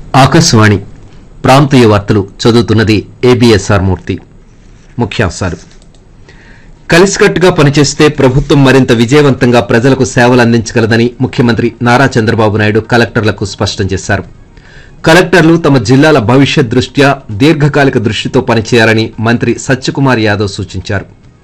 ఆకాశవాణి ప్రాంతీయ వార్తలు చదువుతున్నది ఏబిఎస్ఆర్ మూర్తి ముఖ్యాంశాలు కలిసికట్టుగా పనిచేస్తే ప్రభుత్వం మరింత విజయవంతంగా ప్రజలకు సేవలు అందించగలదని ముఖ్యమంత్రి నారా చంద్రబాబు నాయుడు కలెక్టర్లకు స్పష్టం చేశారు కలెక్టర్లు తమ జిల్లాల భవిష్యత్ దృష్ట్యా దీర్ఘకాలిక దృష్టితో పనిచేయాలని మంత్రి సత్యకుమార్ యాదవ్ సూచించారు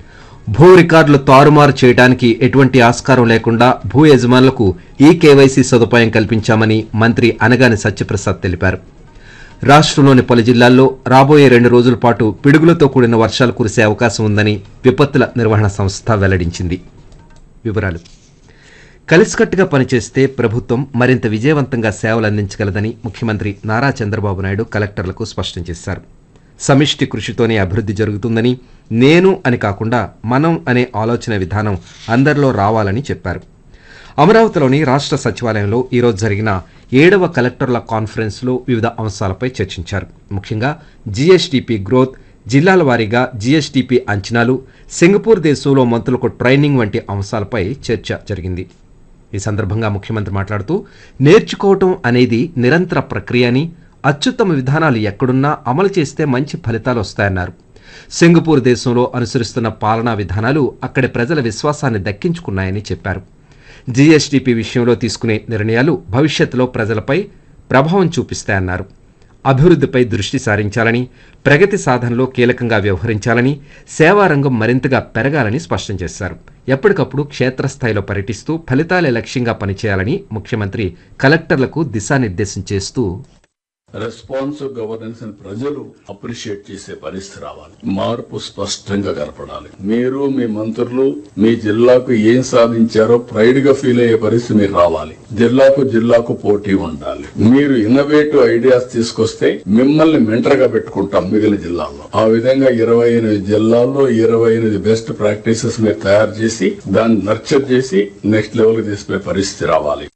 భూ రికార్డులు తారుమారు చేయడానికి ఎటువంటి ఆస్కారం లేకుండా భూ యజమానులకు ఈ కేవైసీ సదుపాయం కల్పించామని మంత్రి అనగాని సత్యప్రసాద్ తెలిపారు రాష్ట్రంలోని పలు జిల్లాల్లో రాబోయే రెండు రోజుల పాటు పిడుగులతో కూడిన వర్షాలు కురిసే అవకాశం ఉందని విపత్తుల నిర్వహణ సంస్థ వెల్లడించింది వివరాలు కలిసికట్టుగా పనిచేస్తే ప్రభుత్వం మరింత విజయవంతంగా సేవలు అందించగలదని ముఖ్యమంత్రి నారా చంద్రబాబు నాయుడు కలెక్టర్లకు స్పష్టం చేశారు సమిష్టి కృషితోనే అభివృద్ధి జరుగుతుందని నేను అని కాకుండా మనం అనే ఆలోచన విధానం అందరిలో రావాలని చెప్పారు అమరావతిలోని రాష్ట్ర సచివాలయంలో ఈరోజు జరిగిన ఏడవ కలెక్టర్ల కాన్ఫరెన్స్లో వివిధ అంశాలపై చర్చించారు ముఖ్యంగా జీఎస్టీపీ గ్రోత్ జిల్లాల వారీగా జీఎస్టీపీ అంచనాలు సింగపూర్ దేశంలో మంత్రులకు ట్రైనింగ్ వంటి అంశాలపై చర్చ జరిగింది ఈ సందర్భంగా ముఖ్యమంత్రి మాట్లాడుతూ నేర్చుకోవటం అనేది నిరంతర ప్రక్రియ అని అత్యుత్తమ విధానాలు ఎక్కడున్నా అమలు చేస్తే మంచి ఫలితాలు వస్తాయన్నారు సింగపూర్ దేశంలో అనుసరిస్తున్న పాలనా విధానాలు అక్కడి ప్రజల విశ్వాసాన్ని దక్కించుకున్నాయని చెప్పారు జీఎస్టీపీ విషయంలో తీసుకునే నిర్ణయాలు భవిష్యత్తులో ప్రజలపై ప్రభావం చూపిస్తాయన్నారు అభివృద్ధిపై దృష్టి సారించాలని ప్రగతి సాధనలో కీలకంగా వ్యవహరించాలని సేవారంగం మరింతగా పెరగాలని స్పష్టం చేశారు ఎప్పటికప్పుడు క్షేత్రస్థాయిలో పర్యటిస్తూ ఫలితాలే లక్ష్యంగా పనిచేయాలని ముఖ్యమంత్రి కలెక్టర్లకు దిశానిర్దేశం చేస్తూ రెస్పాన్సివ్ గవర్నెన్స్ అని ప్రజలు అప్రిషియేట్ చేసే పరిస్థితి రావాలి మార్పు స్పష్టంగా కనపడాలి మీరు మీ మంత్రులు మీ జిల్లాకు ఏం సాధించారో ప్రైడ్ గా ఫీల్ అయ్యే పరిస్థితి మీరు రావాలి జిల్లాకు జిల్లాకు పోటీ ఉండాలి మీరు ఇన్నోవేటివ్ ఐడియాస్ తీసుకొస్తే మిమ్మల్ని మెంటర్ గా పెట్టుకుంటాం మిగిలిన జిల్లాల్లో ఆ విధంగా ఇరవై ఎనిమిది జిల్లాల్లో ఇరవై ఎనిమిది బెస్ట్ ప్రాక్టీసెస్ మీరు తయారు చేసి దాన్ని నర్చర్ చేసి నెక్స్ట్ లెవెల్ కి తీసుకునే పరిస్థితి రావాలి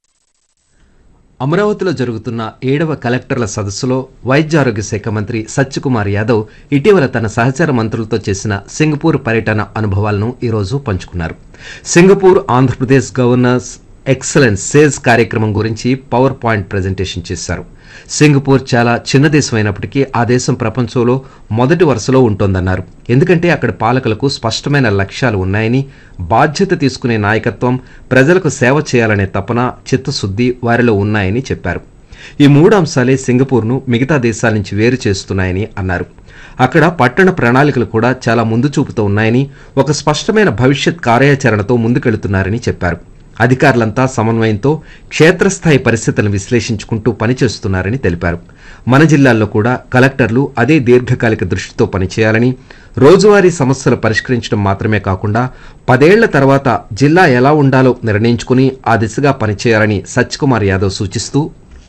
అమరావతిలో జరుగుతున్న ఏడవ కలెక్టర్ల సదస్సులో వైద్య ఆరోగ్య శాఖ మంత్రి సత్యకుమార్ యాదవ్ ఇటీవల తన సహచర మంత్రులతో చేసిన సింగపూర్ పర్యటన అనుభవాలను ఈరోజు పంచుకున్నారు Singapore Andhra Pradesh governors excellence sales కార్యక్రమం గురించి పవర్ పాయింట్ ప్రజెంటేషన్ చేశారు సింగపూర్ చాలా చిన్న దేశం అయినప్పటికీ ఆ దేశం ప్రపంచంలో మొదటి వరుసలో ఉంటోందన్నారు ఎందుకంటే అక్కడ పాలకులకు స్పష్టమైన లక్ష్యాలు ఉన్నాయని బాధ్యత తీసుకునే నాయకత్వం ప్రజలకు సేవ చేయాలనే తపన చిత్తశుద్ధి వారిలో ఉన్నాయని చెప్పారు ఈ మూడు అంశాలే సింగపూర్ను మిగతా దేశాల నుంచి వేరు చేస్తున్నాయని అన్నారు అక్కడ పట్టణ ప్రణాళికలు కూడా చాలా ముందు చూపుతూ ఉన్నాయని ఒక స్పష్టమైన భవిష్యత్ కార్యాచరణతో ముందుకెళ్తున్నారని చెప్పారు అధికారులంతా సమన్వయంతో క్షేత్రస్థాయి పరిస్థితులను విశ్లేషించుకుంటూ పనిచేస్తున్నారని తెలిపారు మన జిల్లాల్లో కూడా కలెక్టర్లు అదే దీర్ఘకాలిక దృష్టితో పనిచేయాలని రోజువారీ సమస్యలు పరిష్కరించడం మాత్రమే కాకుండా పదేళ్ల తర్వాత జిల్లా ఎలా ఉండాలో నిర్ణయించుకుని ఆ దిశగా పనిచేయాలని సత్యకుమార్ యాదవ్ సూచిస్తూ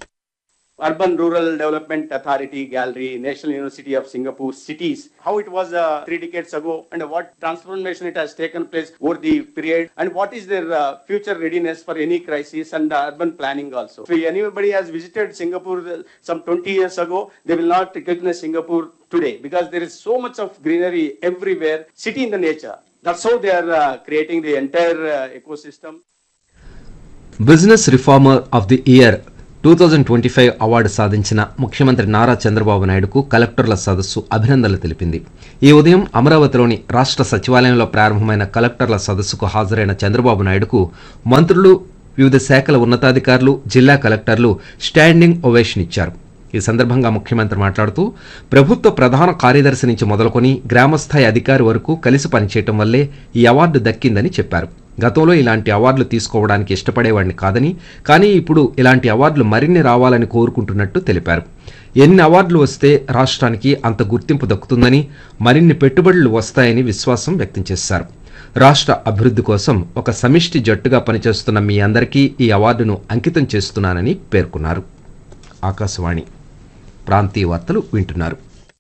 Urban Rural Development Authority Gallery, National University of Singapore cities, how it was uh, three decades ago and what transformation it has taken place over the period and what is their uh, future readiness for any crisis and uh, urban planning also. If anybody has visited Singapore uh, some 20 years ago, they will not recognize Singapore today because there is so much of greenery everywhere, city in the nature. That's how they are uh, creating the entire uh, ecosystem. Business reformer of the year two thousand twenty five award సాధించిన ముఖ్యమంత్రి నారా చంద్రబాబు నాయుడుకు కలెక్టర్ల సదస్సు అభినందనలు తెలిపింది ఈ ఉదయం అమరావతిలోని రాష్ట్ర సచివాలయంలో ప్రారంభమైన కలెక్టర్ల సదస్సుకు హాజరైన చంద్రబాబు నాయుడుకు మంత్రులు వివిధ శాఖల ఉన్నతాధికారులు జిల్లా కలెక్టర్లు స్టాండింగ్ ఒవేషన్ ఇచ్చారు ఈ సందర్భంగా ముఖ్యమంత్రి మాట్లాడుతూ ప్రభుత్వ ప్రధాన కార్యదర్శి నుంచి మొదలుకొని గ్రామస్థాయి అధికారి వరకు కలిసి పనిచేయటం వల్లే ఈ అవార్డు దక్కిందని చెప్పారు గతంలో ఇలాంటి అవార్డులు తీసుకోవడానికి ఇష్టపడేవాడిని కాదని కానీ ఇప్పుడు ఇలాంటి అవార్డులు మరిన్ని రావాలని కోరుకుంటున్నట్టు తెలిపారు ఎన్ని అవార్డులు వస్తే రాష్ట్రానికి అంత గుర్తింపు దక్కుతుందని మరిన్ని పెట్టుబడులు వస్తాయని విశ్వాసం వ్యక్తం చేశారు రాష్ట్ర అభివృద్ధి కోసం ఒక సమిష్టి జట్టుగా పనిచేస్తున్న మీ అందరికీ ఈ అవార్డును అంకితం చేస్తున్నానని పేర్కొన్నారు ఆకాశవాణి ప్రాంతీయ వార్తలు వింటున్నారు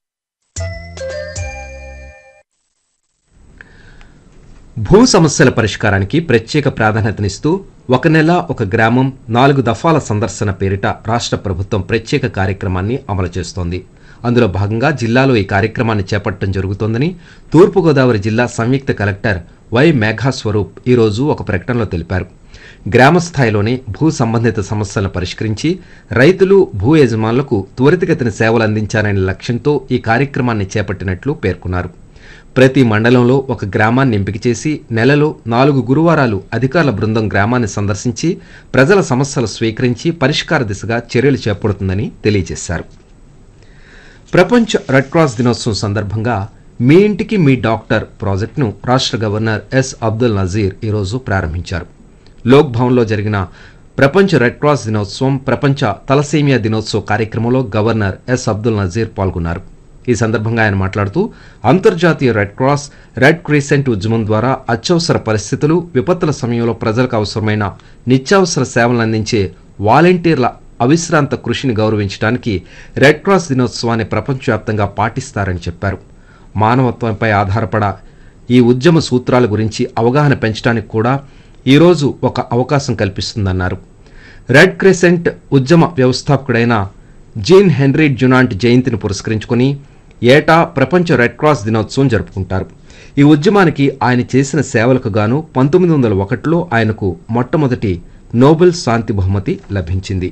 భూ సమస్యల పరిష్కారానికి ప్రత్యేక ప్రాధాన్యతనిస్తూ ఒక నెల ఒక గ్రామం నాలుగు దఫాల సందర్శన పేరిట రాష్ట్ర ప్రభుత్వం ప్రత్యేక కార్యక్రమాన్ని అమలు చేస్తోంది అందులో భాగంగా జిల్లాలో ఈ కార్యక్రమాన్ని చేపట్టడం జరుగుతోందని తూర్పుగోదావరి జిల్లా సంయుక్త కలెక్టర్ వై మేఘా స్వరూప్ ఈరోజు ఒక ప్రకటనలో తెలిపారు గ్రామ స్థాయిలోనే భూ సంబంధిత సమస్యలను పరిష్కరించి రైతులు భూ యజమానులకు త్వరితగతిన సేవలు అందించాలనే లక్ష్యంతో ఈ కార్యక్రమాన్ని చేపట్టినట్లు పేర్కొన్నారు ప్రతి మండలంలో ఒక గ్రామాన్ని ఎంపిక చేసి నెలలో నాలుగు గురువారాలు అధికారుల బృందం గ్రామాన్ని సందర్శించి ప్రజల సమస్యలు స్వీకరించి పరిష్కార దిశగా చర్యలు చేపడుతుందని తెలియజేశారు ప్రపంచ రెడ్ క్రాస్ దినోత్సవం సందర్భంగా మీ ఇంటికి మీ డాక్టర్ ప్రాజెక్టును రాష్ట్ర గవర్నర్ ఎస్ అబ్దుల్ నజీర్ ఈరోజు ప్రారంభించారు లోక్ భవన్లో జరిగిన ప్రపంచ రెడ్ క్రాస్ దినోత్సవం ప్రపంచ తలసేమియా దినోత్సవ కార్యక్రమంలో గవర్నర్ ఎస్ అబ్దుల్ నజీర్ పాల్గొన్నారు ఈ సందర్భంగా ఆయన మాట్లాడుతూ అంతర్జాతీయ రెడ్ క్రాస్ రెడ్ క్రీసెంట్ ఉద్యమం ద్వారా అత్యవసర పరిస్థితులు విపత్తుల సమయంలో ప్రజలకు అవసరమైన నిత్యావసర సేవలను అందించే వాలంటీర్ల అవిశ్రాంత కృషిని గౌరవించడానికి రెడ్ క్రాస్ దినోత్సవాన్ని ప్రపంచవ్యాప్తంగా పాటిస్తారని చెప్పారు మానవత్వంపై ఆధారపడ ఈ ఉద్యమ సూత్రాల గురించి అవగాహన పెంచడానికి కూడా ఈరోజు ఒక అవకాశం కల్పిస్తుందన్నారు రెడ్ క్రెసెంట్ ఉద్యమ వ్యవస్థాపకుడైన జీన్ హెన్రీ జునాంట్ జయంతిని పురస్కరించుకుని ఏటా ప్రపంచ రెడ్ క్రాస్ దినోత్సవం జరుపుకుంటారు ఈ ఉద్యమానికి ఆయన చేసిన సేవలకు గాను పంతొమ్మిది వందల ఒకటిలో ఆయనకు మొట్టమొదటి నోబెల్ శాంతి బహుమతి లభించింది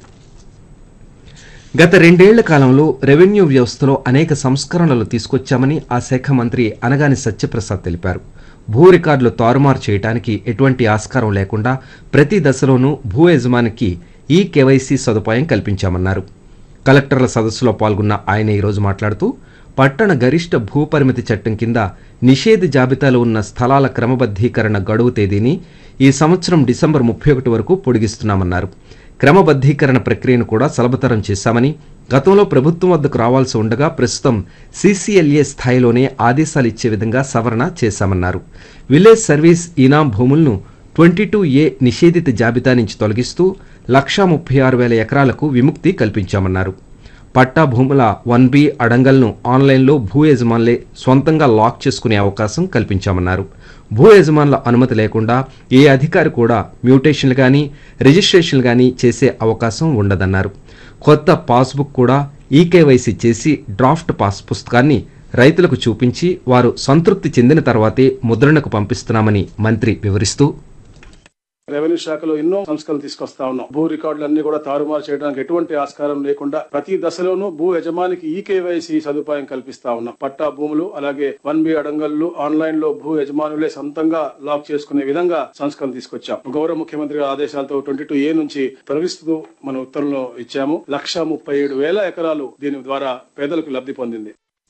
గత రెండేళ్ల కాలంలో రెవెన్యూ వ్యవస్థలో అనేక సంస్కరణలు తీసుకొచ్చామని ఆ శాఖ మంత్రి అనగాని సత్యప్రసాద్ తెలిపారు భూ రికార్డులు తారుమారు చేయడానికి ఎటువంటి ఆస్కారం లేకుండా ప్రతి దశలోనూ భూ యజమానికి ఈ కేవైసీ సదుపాయం కల్పించామన్నారు కలెక్టర్ల సదస్సులో పాల్గొన్న ఆయన ఈరోజు మాట్లాడుతూ పట్టణ గరిష్ట భూపరిమితి చట్టం కింద నిషేధ జాబితాలో ఉన్న స్థలాల క్రమబద్ధీకరణ గడువు తేదీని ఈ సంవత్సరం డిసెంబర్ ముప్పై ఒకటి వరకు పొడిగిస్తున్నామన్నారు క్రమబద్ధీకరణ ప్రక్రియను కూడా సులభతరం చేశామని గతంలో ప్రభుత్వం వద్దకు రావాల్సి ఉండగా ప్రస్తుతం సీసీఎల్ఏ స్థాయిలోనే ఆదేశాలు ఇచ్చే విధంగా సవరణ చేశామన్నారు విలేజ్ సర్వీస్ ఇనాం భూములను ట్వంటీ టూ ఏ నిషేధిత జాబితా నుంచి తొలగిస్తూ లక్షా ముప్పై ఆరు వేల ఎకరాలకు విముక్తి కల్పించామన్నారు పట్టా భూముల వన్ బి అడంగల్ను ఆన్లైన్లో భూ యజమానులే సొంతంగా లాక్ చేసుకునే అవకాశం కల్పించామన్నారు భూ యజమానుల అనుమతి లేకుండా ఏ అధికారి కూడా మ్యూటేషన్లు కానీ రిజిస్ట్రేషన్లు కానీ చేసే అవకాశం ఉండదన్నారు కొత్త పాస్బుక్ కూడా ఈకేవైసీ చేసి డ్రాఫ్ట్ పాస్ పుస్తకాన్ని రైతులకు చూపించి వారు సంతృప్తి చెందిన తర్వాతే ముద్రణకు పంపిస్తున్నామని మంత్రి వివరిస్తూ రెవెన్యూ శాఖలో ఎన్నో సంస్కరణలు తీసుకొస్తా ఉన్నాం భూ రికార్డులన్నీ కూడా తారుమారు చేయడానికి ఎటువంటి ఆస్కారం లేకుండా ప్రతి దశలోనూ భూ యజమానికి ఈ కేవైసీ సదుపాయం కల్పిస్తా ఉన్నాం పట్టా భూములు అలాగే వన్ బి అడంగల్లు ఆన్లైన్ లో భూ యజమానులే సొంతంగా లాక్ చేసుకునే విధంగా సంస్కరణ తీసుకొచ్చాం గౌరవ ముఖ్యమంత్రి గారి ఆదేశాలతో ట్వంటీ టూ ఏ నుంచి తొలగిస్తూ మన ఉత్తర్వులు ఇచ్చాము లక్ష ముప్పై ఏడు వేల ఎకరాలు దీని ద్వారా పేదలకు లబ్ధి పొందింది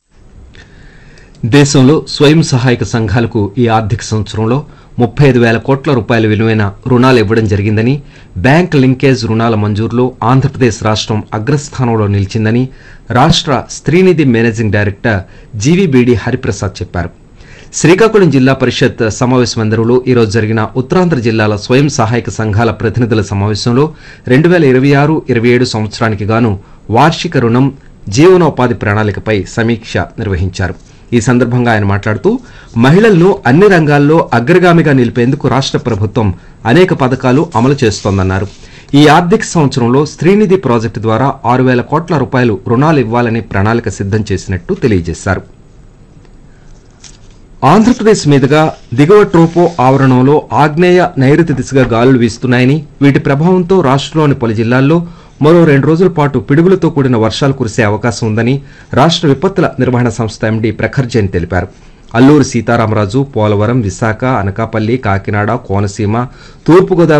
దేశంలో స్వయం సహాయక సంఘాలకు ఈ ఆర్థిక సంవత్సరంలో ముప్పై ఐదు వేల కోట్ల రూపాయల విలువైన రుణాలు ఇవ్వడం జరిగిందని బ్యాంక్ లింకేజ్ రుణాల మంజూరులో ఆంధ్రప్రదేశ్ రాష్ట్రం అగ్రస్థానంలో నిలిచిందని రాష్ట్ర Streenidhi managing director GVBD Hariprasad చెప్పారు శ్రీకాకుళం జిల్లా పరిషత్ సమావేశ మందిరంలో ఈరోజు జరిగిన ఉత్తరాంధ్ర జిల్లాల స్వయం సహాయక సంఘాల ప్రతినిధుల సమావేశంలో రెండు వేల ఇరవై ఆరు ఇరవై ఏడు సంవత్సరానికి గాను వార్షిక రుణం జీవనోపాధి ప్రణాళికపై సమీక్ష నిర్వహించారు ఈ సందర్భంగా ఆయన మాట్లాడుతూ మహిళలను అన్ని రంగాల్లో అగ్రగామిగా నిలిపేందుకు రాష్ట్ర ప్రభుత్వం అనేక పథకాలు అమలు చేస్తోందన్నారు ఈ ఆర్థిక సంవత్సరంలో స్త్రీనిధి ప్రాజెక్టు ద్వారా ఆరు వేల కోట్ల రూపాయలు రుణాలు ఇవ్వాలని ప్రణాళిక సిద్ధం చేసినట్టు తెలియజేశారు ఆంధ్రప్రదేశ్ మీదుగా దిగువ ట్రోపో ఆవరణంలో ఆగ్నేయ నైరుతి దిశగా గాలులు వీస్తున్నాయని వీటి ప్రభావంతో రాష్ట్రంలోని పలు జిల్లాల్లో మరో రెండు రోజుల పాటు పిడుగులతో కూడిన వర్షాలు కురిసే అవకాశం ఉందని రాష్ట్ర విపత్తుల నిర్వహణ సంస్థ ఎండీ ప్రఖర్ జైన్ తెలిపారు అల్లూరు సీతారామరాజు పోలవరం విశాఖ అనకాపల్లి కాకినాడ కోనసీమ తూర్పుగోదావరి